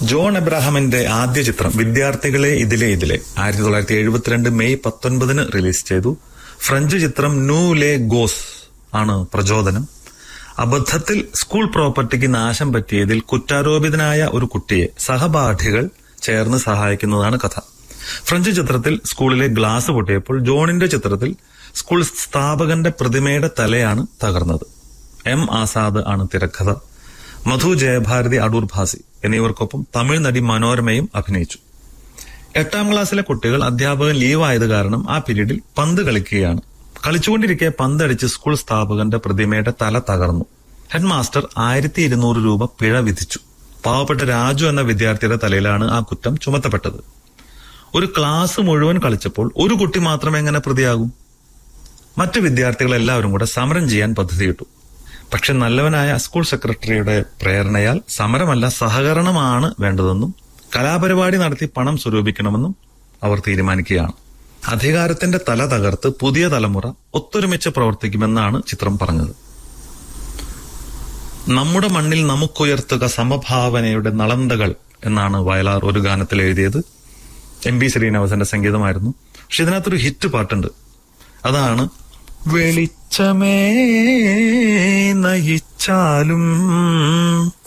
John എബ്രാഹാമിന്റെ ആദ്യ ചിത്രം വിദ്യാർത്ഥികളെ ഇതിലെ ഇതിലെ ആയിരത്തി തൊള്ളായിരത്തി എഴുപത്തിരണ്ട് മെയ് പത്തൊൻപതിന് റിലീസ് ചെയ്തു ഫ്രഞ്ച് ചിത്രം നൂ ലെ ഗോസ് ആണ് പ്രചോദനം അബദ്ധത്തിൽ സ്കൂൾ പ്രോപ്പർട്ടിക്ക് നാശം പറ്റിയതിൽ കുറ്റാരോപിതനായ ഒരു കുട്ടിയെ സഹപാഠികൾ ചേർന്ന് സഹായിക്കുന്നതാണ് കഥ ഫ്രഞ്ച് ചിത്രത്തിൽ സ്കൂളിലെ ഗ്ലാസ് പൊട്ടിയപ്പോൾ ജോണിന്റെ ചിത്രത്തിൽ സ്കൂൾ സ്ഥാപകന്റെ പ്രതിമയുടെ തലയാണ് തകർന്നത് എം ആസാദ് ആണ് തിരക്കഥ മധു ജയഭാരതി അടൂർ ഭാസി എന്നിവർക്കൊപ്പം തമിഴ് നടി മനോരമയും അഭിനയിച്ചു എട്ടാം ക്ലാസ്സിലെ കുട്ടികൾ അധ്യാപകൻ ലീവായത് കാരണം ആ പീരീഡിൽ പന്ത് കളിക്കുകയാണ് കളിച്ചുകൊണ്ടിരിക്കെ പന്തടിച്ച് സ്കൂൾ സ്ഥാപകന്റെ പ്രതിമയുടെ തല തകർന്നു ഹെഡ് മാസ്റ്റർ ആയിരത്തി ഇരുന്നൂറ് രൂപ പിഴ വിധിച്ചു പാവപ്പെട്ട രാജു എന്ന വിദ്യാർത്ഥിയുടെ തലയിലാണ് ആ കുറ്റം ചുമത്തപ്പെട്ടത് ഒരു ക്ലാസ് മുഴുവൻ കളിച്ചപ്പോൾ ഒരു കുട്ടി മാത്രമേ എങ്ങനെ പ്രതിയാകൂ മറ്റു വിദ്യാർത്ഥികൾ എല്ലാവരും കൂടെ സമരം ചെയ്യാൻ പദ്ധതിയിട്ടു പക്ഷെ നല്ലവനായ സ്കൂൾ സെക്രട്ടറിയുടെ പ്രേരണയാൽ സമരമല്ല സഹകരണമാണ് വേണ്ടതെന്നും കലാപരിപാടി നടത്തി പണം സ്വരൂപിക്കണമെന്നും അവർ തീരുമാനിക്കുകയാണ് അധികാരത്തിന്റെ തല തകർത്ത് പുതിയ തലമുറ ഒത്തൊരുമിച്ച് പ്രവർത്തിക്കുമെന്നാണ് ചിത്രം പറഞ്ഞത് നമ്മുടെ മണ്ണിൽ നമുക്കുയർത്തുക സമഭാവനയുടെ നളന്തകൾ എന്നാണ് വയലാർ ഒരു ഗാനത്തിൽ എഴുതിയത് എം ബി ശ്രീനിവാസന്റെ സംഗീതമായിരുന്നു പക്ഷെ ഇതിനകത്തൊരു ഹിറ്റ് പാട്ടുണ്ട് അതാണ് വെളിച്ചമേ നയിച്ചാലും